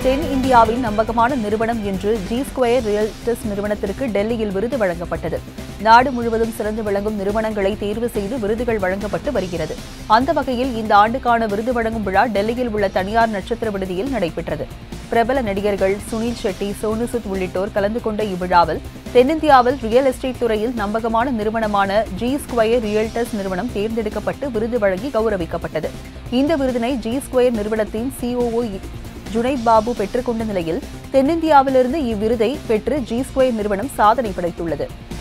தென் இந்தியாவின் நம்பகமான நிறுவனம் என்று ஜி ஸ்கொயர் ரியல்டஸ் நிறுவனத்திற்கு டெல்லியில் விருது வழங்கப்பட்டது நாடு முழுவதும் சிறந்து விளங்கும் நிறுவனங்களை தேர்வு செய்து விருதுகள் வழங்கப்பட்டு வருகிறது அந்த வகையில் இந்த ஆண்டுக்கான விருது வழங்கும் விழா டெல்லியில் உள்ள தனியார் நட்சத்திர விடுதியில் நடைபெற்றது பிரபல நடிகர்கள் சுனில் ஷெட்டி சோனு சூத் உள்ளிட்டோர் கலந்து கொண்ட இவ்விழாவில் தென்னிந்தியாவில் ரியல் எஸ்டேட் துறையில் நம்பகமான நிறுவனமான ஜி ஸ்கொயர் ரியல்டஸ் நிறுவனம் தேர்ந்தெடுக்கப்பட்டு விருது வழங்கி கௌரவிக்கப்பட்டது இந்த விருதினை ஜி ஸ்கொயர் நிறுவனத்தின் சிஓஓ ஜுனைத் பாபு பெற்றுக்கொண்ட நிலையில் தென்னிந்தியாவிலிருந்து இவ்விருதை பெற்று ஜி ஸ்கொயர் நிறுவனம் சாதனை படைத்துள்ளது